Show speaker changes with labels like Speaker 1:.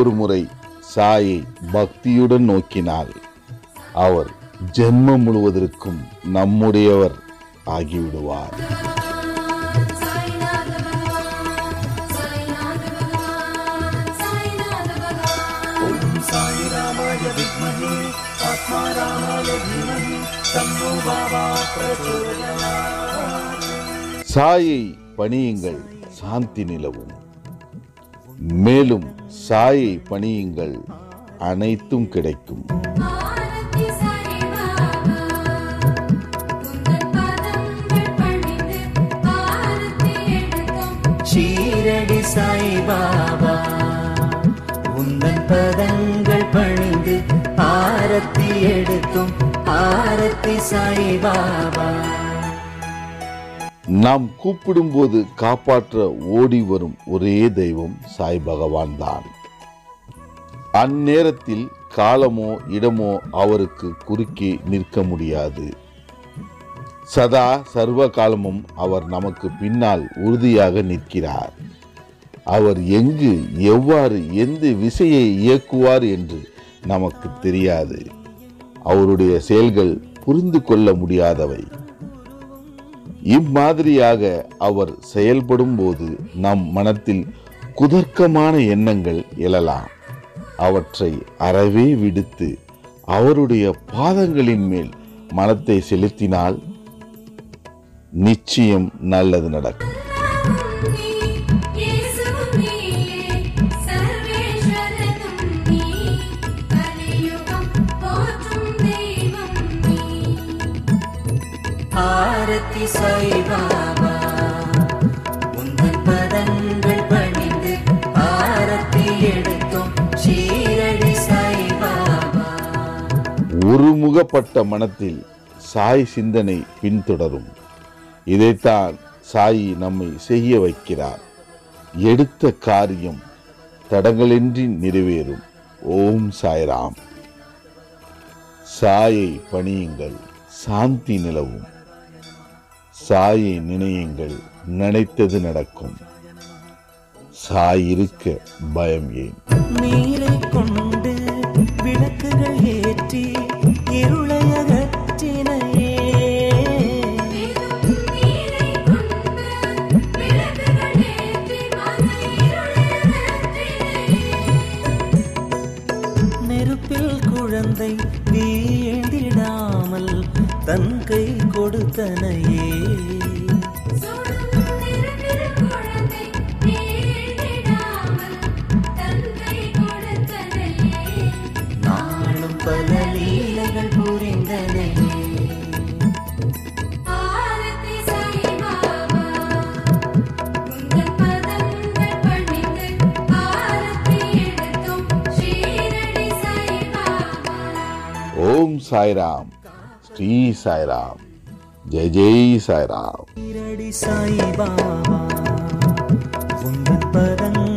Speaker 1: ஒரு முறை சாயை பக்தியுடன் நோக்கினால் அவர் ஜென்மம் முழுவதற்கும் நம்முடையவர் ஆகிவிடுவார்
Speaker 2: சாய்நாத பகவான் சாய்நாத பகவான் சாய்நாத பகவான்
Speaker 3: ஓம் சாய் ராமாய வித்மஹே ஆத்மா ராமாய தீமஹி தன்னோ பாபா பிரச்சோதயாத்
Speaker 1: சாயை பணியுங்கள் சாந்தி நிலவும் மேலும் சாயை பணியுங்கள் அனைத்தும் கிடைக்கும்
Speaker 2: ஆரத்தி சாய் பாபா உந்தன் பாதங்கள் பணிந்து ஆரத்தி எடுத்தோம்
Speaker 3: ஷீரடி சாய் பாபா உந்தன் பதங்கள் பணிந்து ஆரத்தி எடுத்தோம் ஆரத்தி சாய் பாபா
Speaker 1: நாம் கூப்பிடும்போது காப்பாற்ற ஓடி வரும் ஒரே தெய்வம் சாய் பகவான் தான் அந்நேரத்தில் காலமோ இடமோ அவருக்கு குறுக்கே நிற்க முடியாது சதா சர்வ காலமும் அவர் நமக்கு பின்னால் உறுதியாக நிற்கிறார் அவர் எங்கு எவ்வாறு எந்த விசையை இயக்குவார் என்று நமக்கு தெரியாது அவருடைய செயல்கள் புரிந்து கொள்ள முடியாதவை இம்மாதிரியாக அவர் செயல்படும் போது நம் மனத்தில் குதர்க்கமான எண்ணங்கள் எழலாம் அவற்றை அறவே விடுத்து அவருடைய பாதங்களின் மேல் மனத்தை செலுத்தினால் நிச்சயம் நல்லது நடக்கும்
Speaker 2: நீ இயேசுவும் நீயே சர்வேஸ்வரனும் நீ கலியுகம் போற்றும் தெய்வம் நீ
Speaker 3: ஆரத்தி சாய் பாபா உந்தன் பதங்கள் பணிந்து ஆரத்தி எடுத்தோம் ஷீரடி சாய் பாபா
Speaker 1: ஒருமுகப்பட்ட மனத்தில் சாய் சிந்தனை பின்தொடரும் இதைத்தான் சாயி நம்மை செய்ய வைக்கிறார் எடுத்த காரியம் தடங்களின்றி நிறைவேறும் ஓம் சாய்ராம் சாயை பணியுங்கள் சாந்தி நிலவும் சாயை நினையுங்கள் நினைத்தது நடக்கும் சாய் இருக்க பயம் ஏன்
Speaker 3: நீரை கொண்டு விளக்குகள் ஏற்றி இருளை அகற்றினையே
Speaker 2: மேலும் நீரை கொண்டு விளக்குகள் ஏற்றி மன இருளை அகற்றினே
Speaker 3: நெருப்பில் குழந்தை வீழ்ந்திடாமல் தன் கை கொடுத்தனையே
Speaker 2: சுடும் நெருப்பில் குழந்தை வீழ்ந்திடாமல் தன் கை கொடுத்தனையே
Speaker 3: நாளும் பல லீலைகள் புரிந்தனையே
Speaker 2: ஆரத்தி சாய் பாபா உந்தன் பதங்கள் பணிந்து ஆரத்தி எடுத்தோம் ஷீரடி சாய் பாபா
Speaker 1: ஓம் சாய்ராம் ஸ்ரீ சாய்ராம் ஜெய் ஜெய் சாய்ராம்
Speaker 3: ஷீரடி சாய் பாபா உந்தன் பதங்கள்